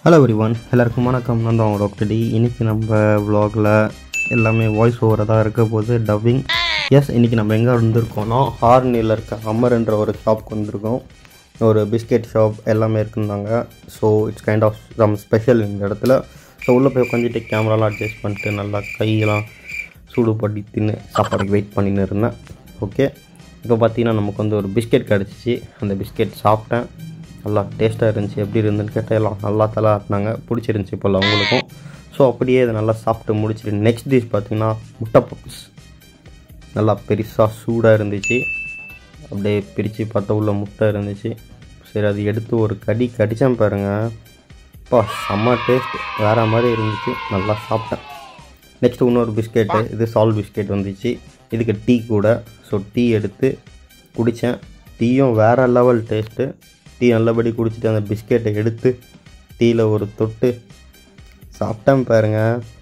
Hello every one எல்லாருக்கும் வணக்கம் நான் தான் உங்களோட டாக்டர் டி இன்றைக்கி நம்ம vlogல எல்லாமே வாய்ஸ் ஓவராக தான் இருக்க போது டப்பிங் எஸ் இன்றைக்கி நம்ம எங்கே வந்திருக்கோம்னா ஹார்னியில் இருக்க அமர்ன்ற ஒரு ஷாப்க்கு வந்திருக்கோம் ஒரு பிஸ்கெட் ஷாப் எல்லாமே இருக்குந்தாங்க so it's kind of some special இந்த இடத்துல ஸோ உள்ளே போய் உட்காந்துட்டு கேமராலாம் அட்ஜஸ்ட் பண்ணிட்டு நல்லா கையெல்லாம் சூடு பண்ணி தின்னு சாப்பாடுக்கு வெயிட் பண்ணின்னு இருந்தேன் ஓகே இப்போ பார்த்தீங்கன்னா நமக்கு வந்து ஒரு பிஸ்கெட் கிடச்சிச்சு அந்த பிஸ்கெட் சாப்பிட்டேன் நல்லா டேஸ்ட்டாக இருந்துச்சு எப்படி இருந்துன்னு கேட்டால் எல்லாம் நல்லா தலை ஆட்டினாங்க பிடிச்சிருந்துச்சி போல் அவங்களுக்கும் ஸோ அப்படியே அதை நல்லா சாப்பிட்டு முடிச்சிட்டு நெக்ஸ்ட் டிஷ் பார்த்தீங்கன்னா முட்டை பப்ஸ் நல்லா பெருசாக சூடாக இருந்துச்சு அப்படியே பிரித்து பார்த்தா உள்ள முட்டை இருந்துச்சு சரி அது எடுத்து ஒரு கடி கடித்தேன் பாருங்கள் அப்பா செம்ம டேஸ்ட் வேறு மாதிரி இருந்துச்சு நல்லா சாப்பிட்டேன் நெக்ஸ்ட் இன்னொரு பிஸ்கெட்டு இது சால்ட் பிஸ்கெட் வந்துச்சு இதுக்கு டீ கூட ஸோ டீ எடுத்து குடித்தேன் டீயும் வேறு லெவல் டேஸ்ட்டு டீ நல்லபடி குடிச்சிட்டு அந்த பிஸ்கெட்டை எடுத்து டீயில் ஒரு தொட்டு சாப்பிட்டேன் பாருங்க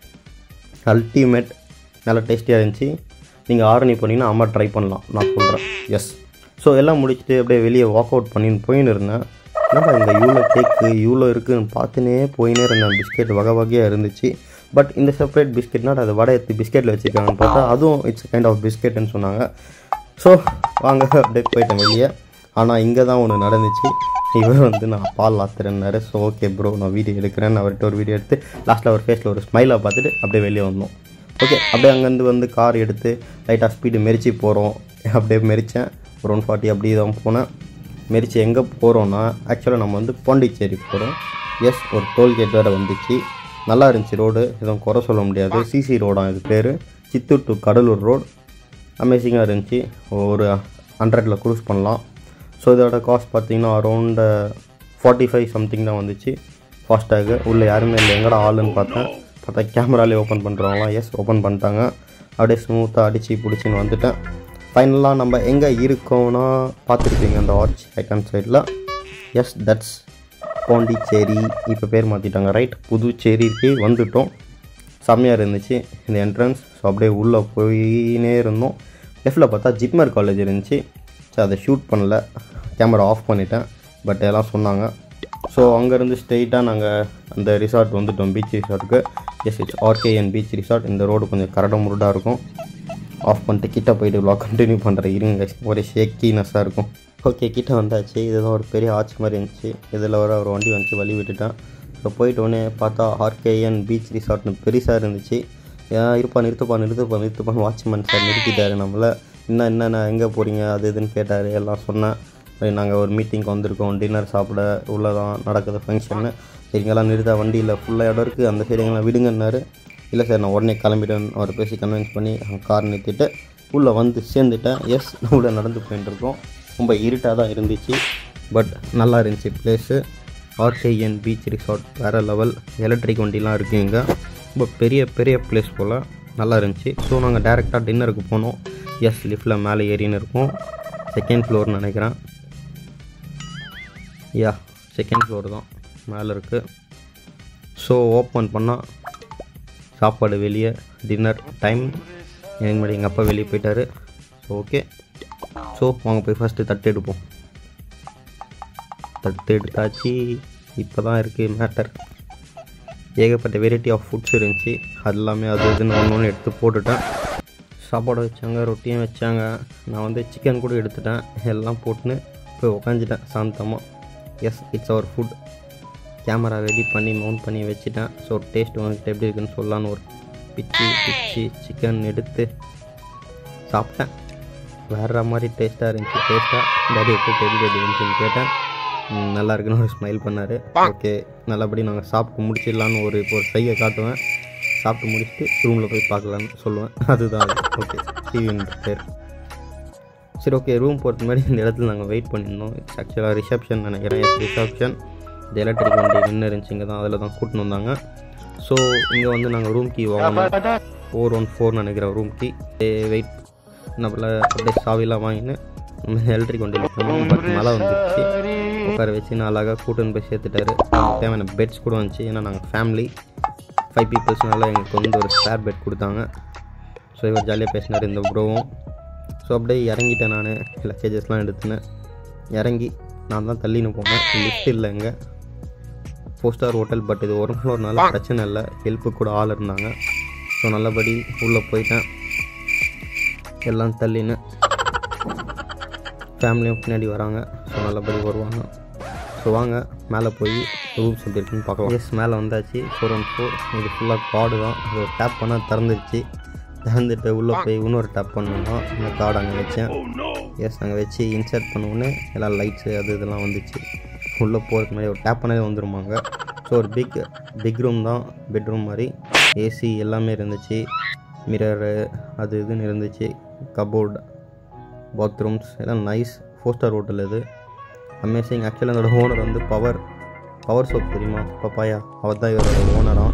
அல்டிமேட் நல்லா டேஸ்டியாக இருந்துச்சு நீங்கள் ஆரணி போனீங்கன்னா அம்மா ட்ரை பண்ணலாம் நான் சொல்கிறேன் எஸ் ஸோ எல்லாம் முடிச்சுட்டு அப்படியே வெளியே வாக் அவுட் பண்ணின்னு போயின்னு இருந்தேன் என்னப்பா இந்த இவ்வளோ கேக்கு இவ்வளோ இருக்குன்னு பார்த்துனே போயினே இருந்தேன் பிஸ்கெட் வகை வகையாக இருந்துச்சு பட் இந்த செப்பரேட் பிஸ்கெட்னா அது வடை எடுத்து பிஸ்கெட்டில் வச்சுருக்காங்கன்னு பார்த்தா அதுவும் இட்ஸ் கைண்ட் ஆஃப் பிஸ்கெட்னு சொன்னாங்க ஸோ வாங்க அப்படியே போயிட்டேன் வெளியே ஆனால் இங்கே தான் ஒன்று நடந்துச்சு இவர் வந்து நான் பால் ஆத்துறேன்னாரு ஸோ ஓகே ப்ரோ நான் வீடியோ எடுக்கிறேன்னு அவர்கிட்ட ஒரு வீடியோ எடுத்து லாஸ்ட்டில் அவர் ஃபேஸில் ஒரு ஸ்மைலை பார்த்துட்டு அப்படியே வெளியே வந்தோம் ஓகே அப்படியே அங்கேருந்து வந்து கார் எடுத்து லைட்டாக ஸ்பீடு மெரிச்சு போகிறோம் அப்படியே மெரித்தேன் ஒரு ஒன் ஃபார்ட்டி அப்படி தான் போனேன் மெரிச்சு எங்கே போகிறோன்னா ஆக்சுவலாக நம்ம வந்து பாண்டிச்சேரி போகிறோம் எஸ் ஒரு டோல்கேட் வேறு வந்துச்சு நல்லா இருந்துச்சு ரோடு எதுவும் குறை சொல்ல முடியாது சிசி ரோடாக இது பேர் சித்தூர் டு கடலூர் ரோடு அமேசிங்காக இருந்துச்சு ஒரு ஹண்ட்ரடில் க்ரூஸ் பண்ணலாம் ஸோ இதோட காஸ்ட் பார்த்தீங்கன்னா அரௌண்ட் ஃபார்ட்டி ஃபைவ் சம்திங் தான் வந்துச்சு ஃபாஸ்டேகு உள்ளே யாருமே இல்லை எங்கடா ஆளுன்னு பார்த்தேன் பார்த்தா கேமராலே ஓப்பன் பண்ணுறவங்களாம் எஸ் ஓப்பன் பண்ணிட்டாங்க அப்படியே ஸ்மூத்தாக அடித்து பிடிச்சின்னு வந்துட்டேன் ஃபைனலாக நம்ம எங்கே இருக்கோம்னா பார்த்துருப்பீங்க அந்த ஆர்ச் ரைட் ஹேண்ட் சைடில் எஸ் தட்ஸ் பாண்டிச்சேரி இப்போ பேர் மாற்றிட்டாங்க ரைட் புதுச்சேரிக்கு வந்துட்டோம் செம்மையாக இருந்துச்சு இந்த என்ட்ரன்ஸ் ஸோ அப்படியே உள்ளே போயினே இருந்தோம் லெஃப்டில் பார்த்தா ஜிப்மர் காலேஜ் இருந்துச்சு ஸோ அதை ஷூட் பண்ணல கேமரா ஆஃப் பண்ணிட்டேன் பட் எல்லாம் சொன்னாங்க ஸோ அங்கேருந்து ஸ்ட்ரெயிட்டாக நாங்கள் அந்த ரிசார்ட் வந்துட்டோம் பீச் ரிசார்ட்டுக்கு yes it's RKN beach resort இந்த ரோடு கொஞ்சம் கரடு முருடாக இருக்கும் ஆஃப் பண்ணிட்டு கிட்ட போயிட்டு vlog கண்டினியூ பண்ணுறேன் இருங்க guys. ஒரே ஷேக்கினஸ்ஸாக இருக்கும் ஓகே கிட்ட வந்தாச்சு இதுதான் ஒரு பெரிய ஆர்ச் மாதிரி இருந்துச்சு இதில் வர ஒரு வண்டி வந்துச்சு வழி விட்டுட்டேன் ஸோ போயிட்டு உடனே பார்த்தா ஆர்கேஎன் பீச் ரிசார்ட்னு பெருசாக இருந்துச்சு ஏன் இருப்பா நிறுத்துப்பா நிறுத்துப்பா நிறுத்துப்பான்னு வாட்ச்மேன் சார் நிறுத்திட்டாரு நம்மளை இன்னும் என்னென்ன எங்கே போகிறீங்க அது இதுன்னு கேட்டார் எல்லாம் சொன்னேன் நாங்கள் ஒரு மீட்டிங்க்கு வந்திருக்கோம் டின்னர் சாப்பிட உள்ளே தான் நடக்குது ஃபங்க்ஷன்னு சரிங்கெல்லாம் நிறுத்தா வண்டியில் ஃபுல்லாக இடம் இருக்குது அந்த சைடு எங்களை விடுங்கன்னாரு இல்லை சார் நான் உடனே கிளம்பிட்டேன் அவரை பேசி கன்வின்ஸ் பண்ணி கார் நிறுத்திட்டு உள்ளே வந்து சேர்ந்துட்டேன் எஸ் உள்ளே நடந்து போயிட்டு இருக்கோம் ரொம்ப இருட்டாக தான் இருந்துச்சு பட் நல்லா இருந்துச்சு பிளேஸு ஆர்கேஎன் பீச் ரிசார்ட் வேறு லெவல் எலக்ட்ரிக் வண்டிலாம் இருக்குது இங்கே ரொம்ப பெரிய பெரிய பிளேஸ் போல் நல்லா இருந்துச்சு ஸோ நாங்கள் டேரெக்டாக டின்னருக்கு போனோம் எஸ் லிஃப்ட்டில் மேலே ஏறின்னு இருக்கோம் செகண்ட் ஃப்ளோர்னு நினைக்கிறேன் யா செகண்ட் ஃப்ளோர் தான் மேலே இருக்குது ஸோ ஓப்பன் பண்ணால் சாப்பாடு வெளியே டின்னர் டைம் எனக்கு முன்னாடி எங்கள் அப்பா வெளியே போயிட்டாரு ஸோ ஓகே ஸோ வாங்க போய் ஃபஸ்ட்டு தட்டு எடுப்போம் தட்டு எடுத்தாச்சு இப்போ தான் இருக்குது மேட்டர் ஏகப்பட்ட வெரைட்டி ஆஃப் ஃபுட்ஸ் இருந்துச்சு அது எல்லாமே அது இதுன்னு ஒன்று ஒன்று எடுத்து போட்டுட்டேன் சாப்பாடு வச்சாங்க ரொட்டியும் வச்சாங்க நான் வந்து சிக்கன் கூட எடுத்துட்டேன் எல்லாம் போட்டுன்னு போய் உக்காந்துட்டேன் சாந்தமாக yes it's our food camera ready பண்ணி மவுண்ட் பண்ணி வச்சுட்டேன் ஸோ டேஸ்ட் வந்துட்டு எப்படி இருக்குன்னு சொல்லலான்னு ஒரு பிச்சு பிச்சு சிக்கன் எடுத்து சாப்பிட்டேன் வேற மாதிரி டேஸ்ட்டாக இருந்துச்சு டேஸ்ட்டாக டேடியை கூப்பிட்டு எப்படி எப்படி இருந்துச்சுன்னு கேட்டேன் ம், நல்லா இருக்குன்னு ஒரு ஸ்மைல் பண்ணார் ஓகே நல்லபடி நாங்கள் சாப்பிட்டு முடிச்சிடலான்னு ஒரு இப்போ ஒரு சையை காட்டுவேன் சாப்பிட்டு முடிச்சுட்டு ரூமில் போய் பார்க்கலான்னு சொல்லுவேன் அதுதான் ஓகே டிவின் பேர் சரி ஓகே ரூம் போகிறதுக்கு முன்னாடி இந்த இடத்துல நாங்கள் வெயிட் பண்ணியிருந்தோம் இட்ஸ் ஆக்சுவலாக ரிசப்ஷன் நினைக்கிறேன் எஸ் ரிசப்ஷன் இந்த எலக்ட்ரிக் வண்டி நின்று இருந்துச்சு இங்கே தான் அதில் தான் கூட்டின்னு வந்தாங்க ஸோ இங்கே வந்து நாங்கள் ரூம் கீ வாங்கணும் ஃபோர் ஒன் ஃபோர் நினைக்கிறேன் ரூம் கீ வெயிட் நம்மள அப்படியே சாவிலாம் வாங்கின்னு நம்ம எலக்ட்ரிக் வண்டியில் போனோம் பட் மழை வந்துருச்சு உட்கார வச்சு நான் அழகாக கூட்டுன்னு போய் சேர்த்துட்டாரு நமக்கு தேவையான பெட்ஸ் கூட வந்துச்சு ஏன்னா நாங்கள் ஃபேமிலி ஃபைவ் பீப்புள்ஸ்னால எங்களுக்கு வந்து ஒரு ஸ்பேர் பெட் கொடுத்தாங்க ஸோ இவர் ஜாலியாக பேசினார் இந்த ப்ரோவும் ஸோ அப்படியே இறங்கிட்டேன் நான் லக்கேஜஸ்லாம் எடுத்துனேன் இறங்கி நான் தான் தள்ளின்னு போனேன் லிஃப்ட் இல்லை இங்கே ஃபோர் ஸ்டார் ஹோட்டல் பட் இது ஒரு ஃப்ளோர்னால பிரச்சனை இல்லை ஹெல்ப்பு கூட ஆள் இருந்தாங்க ஸோ நல்லபடி உள்ளே போயிட்டேன் எல்லாம் தள்ளின்னு ஃபேமிலியும் பின்னாடி வராங்க ஸோ நல்லபடி வருவாங்க ஸோ வாங்க மேலே போய் ரூம்ஸ் எப்படி இருக்குன்னு பார்க்கலாம் எஸ் மேலே வந்தாச்சு ஃபோர் ஒன் ஃபோர் இது ஃபுல்லாக கார்டு தான் ஸோ டேப் பண்ணால் திறந்துருச்சு திறந்துட்டு உள்ளே போய் இன்னொரு டேப் பண்ணோம்னா இந்த கார்டு அங்கே வச்சேன் எஸ் அங்கே வச்சு இன்சர்ட் பண்ணோன்னே எல்லாம் லைட்ஸு அது இதெல்லாம் வந்துச்சு உள்ளே போகிறதுக்கு முன்னாடி ஒரு டேப் பண்ணவே வந்துருமாங்க ஸோ ஒரு பிக் பிக் ரூம் தான் பெட்ரூம் மாதிரி ஏசி எல்லாமே இருந்துச்சு மிரரு அது இதுன்னு இருந்துச்சு கபோர்டு பாத்ரூம்ஸ் எல்லாம் நைஸ் ஃபோர் ஸ்டார் ஹோட்டல் இது அமேசிங் ஆக்சுவலாக அதோட ஓனர் வந்து பவர் பவர் சோப் தெரியுமா பப்பாயா அவர் தான் இவரோட ஓனராக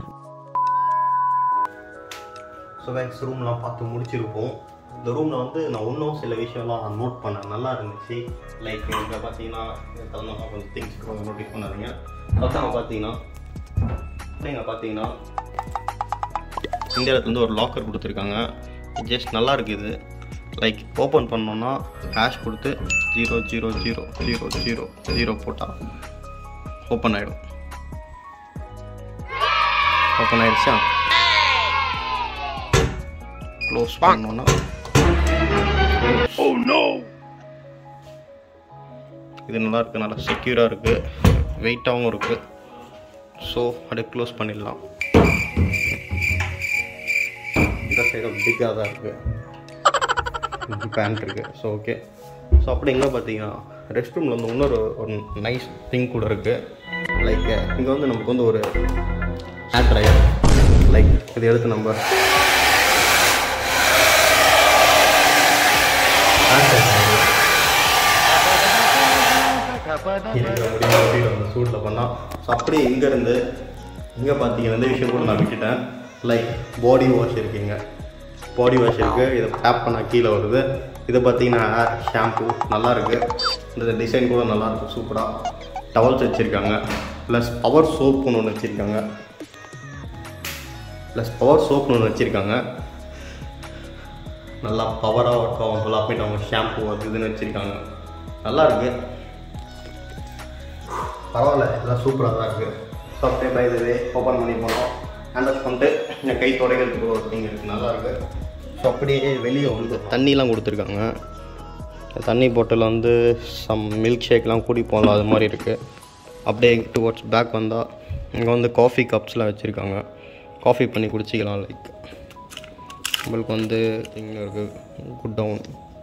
ஸோ வேக்ஸ் ரூம்லாம் பார்த்து முடிச்சிருப்போம் இந்த ரூமில் வந்து நான் இன்னும் சில விஷயம்லாம் நோட் பண்ணேன் நல்லா இருந்துச்சு லைக் இங்கே பார்த்தீங்கன்னா திறந்தோம்னா கொஞ்சம் திங்ஸ் கொஞ்சம் நோட்டீஸ் பண்ணாதீங்க அதான் பார்த்தீங்கன்னா இங்கே பார்த்தீங்கன்னா இந்த இடத்துல வந்து ஒரு லாக்கர் கொடுத்துருக்காங்க ஜஸ்ட் நல்லா இருக்குது லைக் ஓப்பன் பண்ணோன்னா ஹேஷ் கொடுத்து zero zero zero zero zero zero போட்டால் ஓப்பன் ஆகிடும் ஓப்பன் ஆயிடுச்சா க்ளோஸ் பண்ணோன்னா இது நல்லா இருக்குது நல்லா செக்யூராக இருக்குது வெயிட்டாகவும் இருக்குது ஸோ அப்படியே க்ளோஸ் பண்ணிடலாம் இந்த சைடு பிக்காக தான் இருக்குது பேண்ட் இருக்குது ஸோ ஓகே ஸோ அப்படி எங்கே பார்த்தீங்கன்னா ரெஸ்ட் ரூமில் வந்து இன்னொரு ஒரு நைஸ் திங் கூட இருக்குது லைக் இங்கே வந்து நமக்கு வந்து ஒரு ஹேர் ட்ரையர் லைக் இதை எடுத்து நம்ம அந்த சூட்டில் பண்ணால் ஸோ அப்படியே இங்கேருந்து இங்கே பார்த்தீங்கன்னா இந்த விஷயம் கூட நான் விட்டுட்டேன் லைக் பாடி வாஷ் இருக்குங்க பாடி வாஷ் இருக்குது இதை டேப் பண்ணால் கீழே வருது இதை பார்த்தீங்கன்னா ஹேர் ஷாம்பு நல்லா இருக்கு இந்த டிசைன் கூட நல்லா இருக்கு சூப்பராக டவல்ஸ் வச்சுருக்காங்க ப்ளஸ் பவர் சோப்புன்னு ஒன்று வச்சுருக்காங்க ப்ளஸ் பவர் சோப்னு ஒன்று வச்சுருக்காங்க நல்லா பவராக ஒர்க் ஆகும் போல் அப்படின்ட்டு அவங்க ஷாம்பு அது இதுன்னு வச்சுருக்காங்க நல்லா இருக்கு பரவாயில்ல எல்லாம் சூப்பராக தான் இருக்குது ஸோ அப்படியே பை இதுவே ஓப்பன் பண்ணி போனோம் ஹேண்ட் வாஷ் பண்ணிட்டு இந்த கை துடைக்கிறதுக்கு ஒரு திங் இருக்குது நல்லா இருக்குது ஸோ அப்படியே வெளியே வந்து தண்ணிலாம் கொடுத்துருக்காங்க தண்ணி பாட்டில் வந்து சம் மில்க் ஷேக்லாம் குடிப்போம்ல அது மாதிரி இருக்குது அப்படியே டுவர்ட்ஸ் பேக் வந்தால் இங்கே வந்து காஃபி கப்ஸ்லாம் வச்சுருக்காங்க காஃபி பண்ணி குடிச்சிக்கலாம் லைக் நம்மளுக்கு வந்து இங்கே இருக்குது குட் டவுன்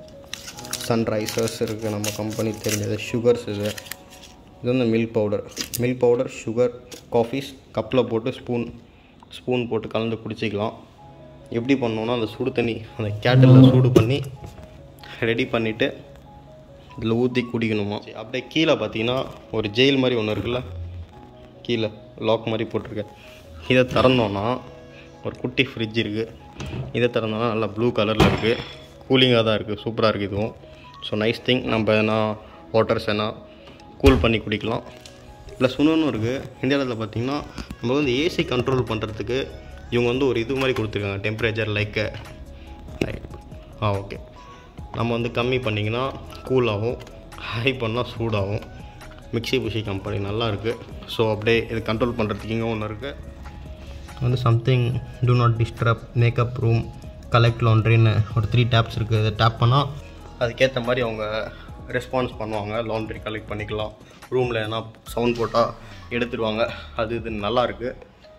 சன்ரைசர்ஸ் இருக்குது நம்ம கம்பெனி தெரிஞ்சது சுகர்ஸ் இது இது வந்து milk powder milk powder sugar coffees கப்பில் போட்டு ஸ்பூன் ஸ்பூன் போட்டு கலந்து குடிச்சிக்கலாம் எப்படி பண்ணோன்னா அந்த சுடு தண்ணி அந்த கேட்டலில் சூடு பண்ணி ரெடி பண்ணிவிட்டு இதில் ஊற்றி குடிக்கணுமா அப்படியே கீழே பார்த்தீங்கன்னா ஒரு ஜெயில் மாதிரி ஒன்று இருக்குல்ல கீழே லாக் மாதிரி போட்டிருக்கேன் இதை திறந்தோன்னா ஒரு குட்டி ஃப்ரிட்ஜ் இருக்குது இதை திறந்தோன்னா நல்லா ப்ளூ கலரில் இருக்குது கூலிங்காக தான் இருக்குது சூப்பராக இருக்குது இதுவும் ஸோ நைஸ் திங் நம்ம எதனா வாட்டர்ஸ் எதனா கூல் பண்ணி குடிக்கலாம் ப்ளஸ் இன்னொன்று இருக்குது இந்த இடத்துல பார்த்தீங்கன்னா நம்ம வந்து ஏசி கண்ட்ரோல் பண்ணுறதுக்கு இவங்க வந்து ஒரு இது மாதிரி கொடுத்துருக்காங்க temperature like like ah okay நம்ம வந்து கம்மி பண்ணிங்கன்னா கூல் ஆகும் ஹை பண்ணால் சூடாகும் மிக்ஸி புஷி கம்பெனி நல்லா இருக்குது ஸோ அப்படியே இது கண்ட்ரோல் பண்ணுறதுக்கு இங்கே ஒன்று இருக்குது வந்து something do not disturb makeup room collect லாண்ட்ரின்னு ஒரு த்ரீ டேப்ஸ் இருக்குது இதை டேப் பண்ணால் அதுக்கேற்ற மாதிரி அவங்க ரெஸ்பான்ஸ் பண்ணுவாங்க லாண்ட்ரி கலெக்ட் பண்ணிக்கலாம் ரூமில் எதனா சவுண்ட் போட்டால் எடுத்துருவாங்க அது இது நல்லா இருக்குது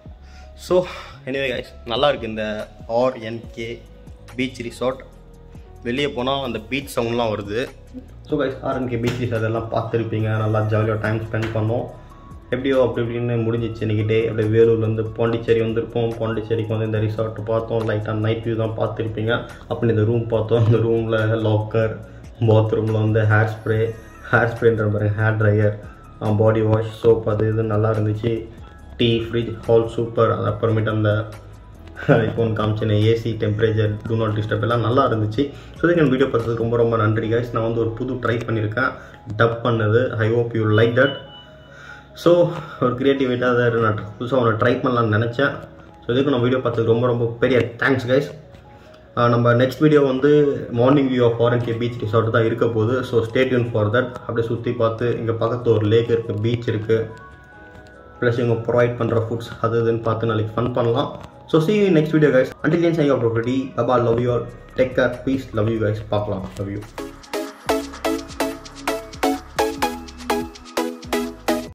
ஸோ எனிவே கைஸ் நல்லா இருக்குது இந்த ஆர்என்கே பீச் ரிசார்ட் வெளியே போனால் அந்த பீச் சவுண்ட்லாம் வருது so guys RNK beach resort எல்லாம் பார்த்துருப்பீங்க நல்லா ஜாலியாக டைம் ஸ்பெண்ட் பண்ணோம் எப்படியோ அப்படி இப்படின்னு முடிஞ்சிச்சு இன்னைக்கு டே அப்படியே வேலூர்லேருந்து பாண்டிச்சேரி வந்திருப்போம் பாண்டிச்சேரிக்கு வந்து இந்த ரிசார்ட் பார்த்தோம் லைட்டாக நைட் வியூ தான் பார்த்துருப்பீங்க அப்படி இந்த ரூம் பார்த்தோம் இந்த ரூமில் லாக்கர் பாத்ரூமில் வந்து ஹேர் ஸ்ப்ரே ஹேர் ஸ்ப்ரேன்ற பாருங்க hair dryer body wash soap அது இது நல்லா இருந்துச்சு டீ ஃப்ரிட்ஜ் ஹால் சூப்பர் அது அப்புறமேட்டு அந்த ஐஃபோன் காமிச்சின AC temperature do not disturb எல்லாம் நல்லா இருந்துச்சு ஸோ இதுக்கு வீடியோ பார்த்ததுக்கு ரொம்ப ரொம்ப நன்றி கைஸ் நான் வந்து ஒரு புது ட்ரை பண்ணியிருக்கேன் டப் பண்ணது I hope you like that so ஒரு க்ரியேட்டிவிட்டாக அதை நான் புதுசாக ஒன்று ட்ரை பண்ணலாம்னு நினச்சேன் ஸோ இதுக்கு நான் வீடியோ பார்த்ததுக்கு ரொம்ப ரொம்ப பெரிய தேங்க்ஸ் கைஸ் நம்ம நெக்ஸ்ட் வீடியோ வந்து மார்னிங் வியூ ஆஃப் ஃபாரன் கே பீச் ரிசார்ட் தான் இருக்க போகுது ஸோ ஸ்டேட்யூன் ஃபார் தட் அப்படியே சுற்றி பார்த்து இங்கே பக்கத்தில் ஒரு லேக் இருக்குது பீச் இருக்குது ப்ளஸ் இவங்க ப்ரொவைட் பண்ணுற ஃபுட்ஸ் அது இதுன்னு பார்த்து நாளைக்கு ஃபன் பண்ணலாம் so see you next video guys until can sign off property பபா love you all take care peace love you guys பார்க்கலாம் லவ் யூ